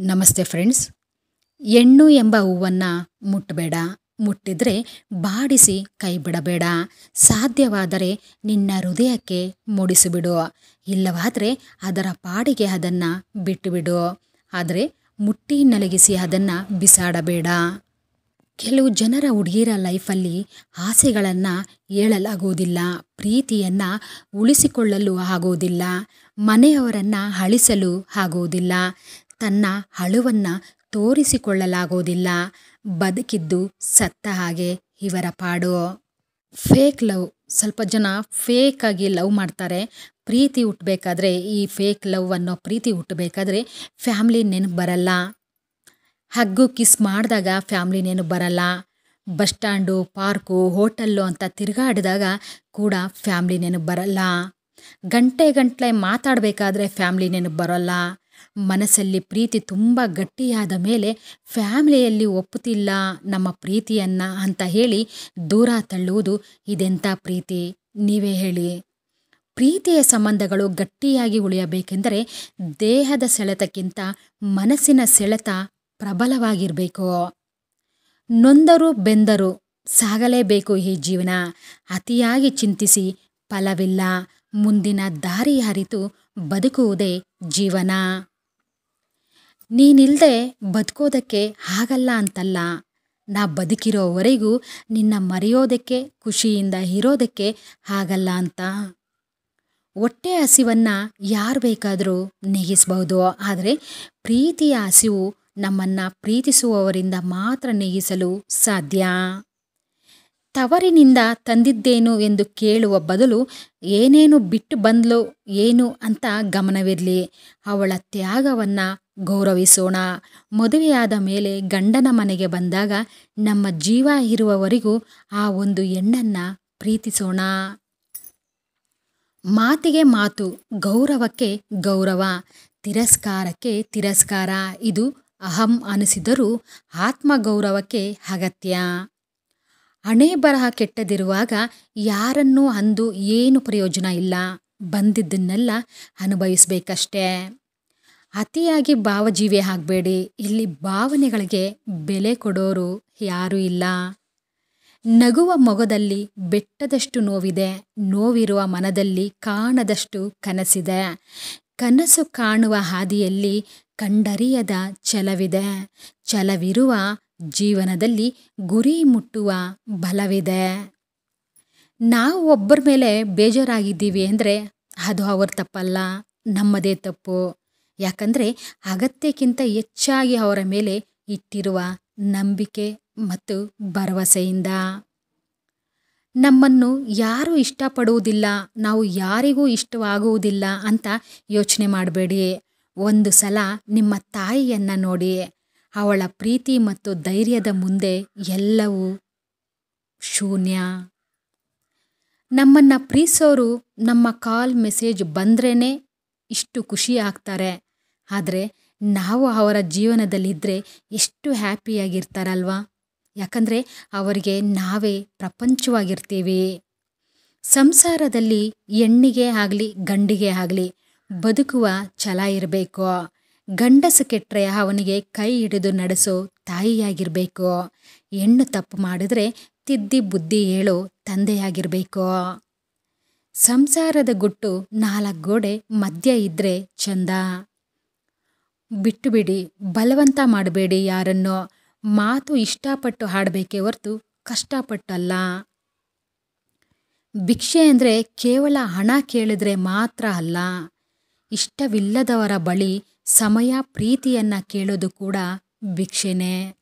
ನಮಸ್ತೆ ಫ್ರೆಂಡ್ಸ್ ಹೆಣ್ಣು ಎಂಬ ಹೂವನ್ನು ಮುಟ್ಟಬೇಡ ಮುಟ್ಟಿದ್ರೆ ಬಾಡಿಸಿ ಕೈ ಬಿಡಬೇಡ ಸಾಧ್ಯವಾದರೆ ನಿನ್ನ ಹೃದಯಕ್ಕೆ ಮುಡಿಸಿಬಿಡು ಇಲ್ಲವಾದರೆ ಅದರ ಪಾಡಿಗೆ ಅದನ್ನು ಬಿಟ್ಟುಬಿಡು ಆದರೆ ಮುಟ್ಟಿ ನಲಗಿಸಿ ಅದನ್ನು ಬಿಸಾಡಬೇಡ ಕೆಲವು ಜನರ ಹುಡುಗಿರ ಲೈಫಲ್ಲಿ ಆಸೆಗಳನ್ನು ಹೇಳಲಾಗುವುದಿಲ್ಲ ಪ್ರೀತಿಯನ್ನು ಉಳಿಸಿಕೊಳ್ಳಲು ಆಗುವುದಿಲ್ಲ ಮನೆಯವರನ್ನು ಅಳಿಸಲು ಆಗುವುದಿಲ್ಲ ತನ್ನ ಅಳುವನ್ನು ತೋರಿಸಿಕೊಳ್ಳಲಾಗುವುದಿಲ್ಲ ಬದುಕಿದ್ದು ಸತ್ತ ಹಾಗೆ ಇವರ ಪಾಡು ಫೇಕ್ ಲವ್ ಸ್ವಲ್ಪ ಜನ ಫೇಕ್ ಆಗಿ ಲವ್ ಮಾಡ್ತಾರೆ ಪ್ರೀತಿ ಹುಟ್ಟಬೇಕಾದ್ರೆ ಈ ಫೇಕ್ ಲವ್ ಅನ್ನೋ ಪ್ರೀತಿ ಹುಟ್ಟಬೇಕಾದ್ರೆ ಫ್ಯಾಮ್ಲಿ ನೆನಪು ಬರಲ್ಲ ಹಗ್ಗು ಕಿಸ್ ಮಾಡಿದಾಗ ಫ್ಯಾಮ್ಲಿ ನೆನಪು ಬರಲ್ಲ ಬಸ್ ಸ್ಟ್ಯಾಂಡು ಪಾರ್ಕು ಹೋಟೆಲ್ಲು ಅಂತ ತಿರುಗಾಡಿದಾಗ ಕೂಡ ಫ್ಯಾಮ್ಲಿ ನೆನಪು ಬರಲ್ಲ ಗಂಟೆ ಗಂಟಲೆ ಮಾತಾಡಬೇಕಾದ್ರೆ ಫ್ಯಾಮ್ಲಿ ನೆನಪು ಬರೋಲ್ಲ ಮನಸ್ಸಲ್ಲಿ ಪ್ರೀತಿ ತುಂಬ ಗಟ್ಟಿಯಾದ ಮೇಲೆ ಫ್ಯಾಮ್ಲಿಯಲ್ಲಿ ಒಪ್ಪುತ್ತಿಲ್ಲ ನಮ್ಮ ಪ್ರೀತಿಯನ್ನು ಅಂತ ಹೇಳಿ ದೂರ ತಳ್ಳುವುದು ಇದೆಂಥ ಪ್ರೀತಿ ನೀವೇ ಹೇಳಿ ಪ್ರೀತಿಯ ಸಂಬಂಧಗಳು ಗಟ್ಟಿಯಾಗಿ ಉಳಿಯಬೇಕೆಂದರೆ ದೇಹದ ಸೆಳೆತಕ್ಕಿಂತ ಮನಸ್ಸಿನ ಸೆಳೆತ ಪ್ರಬಲವಾಗಿರಬೇಕು ನೊಂದರು ಬೆಂದರು ಸಾಗಲೇಬೇಕು ಈ ಜೀವನ ಅತಿಯಾಗಿ ಚಿಂತಿಸಿ ಫಲವಿಲ್ಲ ಮುಂದಿನ ದಾರಿ ಹರಿತು ಬದುಕುವುದೇ ಜೀವನ ನೀನಿಲ್ಲದೆ ಬದುಕೋದಕ್ಕೆ ಆಗಲ್ಲ ಅಂತಲ್ಲ ನಾ ಬದುಕಿರೋವರೆಗೂ ನಿನ್ನ ಮರೆಯೋದಕ್ಕೆ ಖುಷಿಯಿಂದ ಇರೋದಕ್ಕೆ ಆಗಲ್ಲ ಅಂತ ಹೊಟ್ಟೆ ಹಸಿವನ್ನು ಯಾರು ಬೇಕಾದರೂ ನೆಗಿಸಬಹುದು ಆದರೆ ಪ್ರೀತಿಯ ಹಸಿವು ನಮ್ಮನ್ನು ಪ್ರೀತಿಸುವವರಿಂದ ಮಾತ್ರ ನೆಗಿಸಲು ಸಾಧ್ಯ ತವರಿನಿಂದ ತಂದಿದ್ದೇನು ಎಂದು ಕೇಳುವ ಬದಲು ಏನೇನು ಬಿಟ್ಟು ಬಂದ್ಲು ಏನು ಅಂತ ಗಮನವಿರಲಿ ಅವಳ ತ್ಯಾಗವನ್ನು ಗೌರವಿಸೋಣ ಮದುವೆಯಾದ ಮೇಲೆ ಗಂಡನ ಮನೆಗೆ ಬಂದಾಗ ನಮ್ಮ ಜೀವ ಇರುವವರೆಗೂ ಆ ಒಂದು ಹೆಣ್ಣನ್ನು ಪ್ರೀತಿಸೋಣ ಮಾತಿಗೆ ಮಾತು ಗೌರವಕ್ಕೆ ಗೌರವ ತಿರಸ್ಕಾರಕ್ಕೆ ತಿರಸ್ಕಾರ ಇದು ಅಹಂ ಅನಿಸಿದರೂ ಆತ್ಮಗೌರವಕ್ಕೆ ಅಗತ್ಯ ಹಣೆ ಬರಹ ಕೆಟ್ಟದಿರುವಾಗ ಯಾರನ್ನೂ ಅಂದು ಏನು ಪ್ರಯೋಜನ ಇಲ್ಲ ಬಂದಿದ್ದನ್ನೆಲ್ಲ ಅನುಭವಿಸ್ಬೇಕಷ್ಟೇ ಅತಿಯಾಗಿ ಭಾವಜೀವಿ ಆಗಬೇಡಿ ಇಲ್ಲಿ ಭಾವನೆಗಳಿಗೆ ಬೆಲೆ ಕೊಡೋರು ಯಾರೂ ಇಲ್ಲ ನಗುವ ಮೊಗದಲ್ಲಿ ಬೆಟ್ಟದಷ್ಟು ನೋವಿದೆ ನೋವಿರುವ ಮನದಲ್ಲಿ ಕಾಣದಷ್ಟು ಕನಸಿದೆ ಕನಸು ಕಾಣುವ ಹಾದಿಯಲ್ಲಿ ಕಂಡರಿಯದ ಛಲವಿದೆ ಛಲವಿರುವ ಜೀವನದಲ್ಲಿ ಗುರಿ ಮುಟ್ಟುವ ಬಲವಿದೆ ನಾವು ಒಬ್ಬರ ಮೇಲೆ ಬೇಜಾರಾಗಿದ್ದೀವಿ ಅಂದರೆ ಅದು ಅವ್ರ ತಪ್ಪಲ್ಲ ನಮ್ಮದೇ ತಪ್ಪು ಯಾಕಂದರೆ ಅಗತ್ಯಕ್ಕಿಂತ ಹೆಚ್ಚಾಗಿ ಅವರ ಮೇಲೆ ಇಟ್ಟಿರುವ ನಂಬಿಕೆ ಮತ್ತು ಭರವಸೆಯಿಂದ ನಮ್ಮನ್ನು ಯಾರೂ ಇಷ್ಟಪಡುವುದಿಲ್ಲ ನಾವು ಯಾರಿಗೂ ಇಷ್ಟವಾಗುವುದಿಲ್ಲ ಅಂತ ಯೋಚನೆ ಮಾಡಬೇಡಿ ಒಂದು ಸಲ ನಿಮ್ಮ ತಾಯಿಯನ್ನು ನೋಡಿ ಅವಳ ಪ್ರೀತಿ ಮತ್ತು ಧೈರ್ಯದ ಮುಂದೆ ಎಲ್ಲವೂ ಶೂನ್ಯ ನಮ್ಮನ್ನು ಪ್ರೀತಿಸೋರು ನಮ್ಮ ಕಾಲ್ ಮೆಸೇಜ್ ಬಂದ್ರೇ ಇಷ್ಟು ಖುಷಿ ಆಗ್ತಾರೆ ಆದರೆ ನಾವು ಅವರ ಜೀವನದಲ್ಲಿದ್ದರೆ ಎಷ್ಟು ಹ್ಯಾಪಿಯಾಗಿರ್ತಾರಲ್ವಾ ಯಾಕಂದರೆ ಅವರಿಗೆ ನಾವೇ ಪ್ರಪಂಚವಾಗಿರ್ತೀವಿ ಸಂಸಾರದಲ್ಲಿ ಹೆಣ್ಣಿಗೆ ಆಗಲಿ ಗಂಡಿಗೆ ಆಗಲಿ ಬದುಕುವ ಛಲ ಇರಬೇಕು ಗಂಡಸು ಕೆಟ್ಟರೆ ಅವನಿಗೆ ಕೈ ಹಿಡಿದು ನಡೆಸೋ ತಾಯಿಯಾಗಿರಬೇಕು ಹೆಣ್ಣು ತಪ್ಪು ಮಾಡಿದ್ರೆ ತಿದ್ದಿ ಬುದ್ಧಿ ಹೇಳೋ ತಂದೆಯಾಗಿರಬೇಕು ಸಂಸಾರದ ಗುಟ್ಟು ನಾಲ್ಕು ಗೋಡೆ ಮಧ್ಯ ಇದ್ದರೆ ಚಂದ ಬಿಟ್ಟು ಬಿಡಿ ಬಲವಂತ ಮಾಡಬೇಡಿ ಯಾರನ್ನೋ ಮಾತು ಇಷ್ಟಪಟ್ಟು ಹಾಡಬೇಕೇ ಹೊರತು ಕಷ್ಟಪಟ್ಟಲ್ಲ ಭಿಕ್ಷೆ ಅಂದರೆ ಕೇವಲ ಹಣ ಕೇಳಿದ್ರೆ ಮಾತ್ರ ಅಲ್ಲ ಇಷ್ಟವಿಲ್ಲದವರ ಬಳಿ ಸಮಯ ಪ್ರೀತಿಯನ್ನು ಕೇಳೋದು ಕೂಡ ಭಿಕ್ಷೆನೇ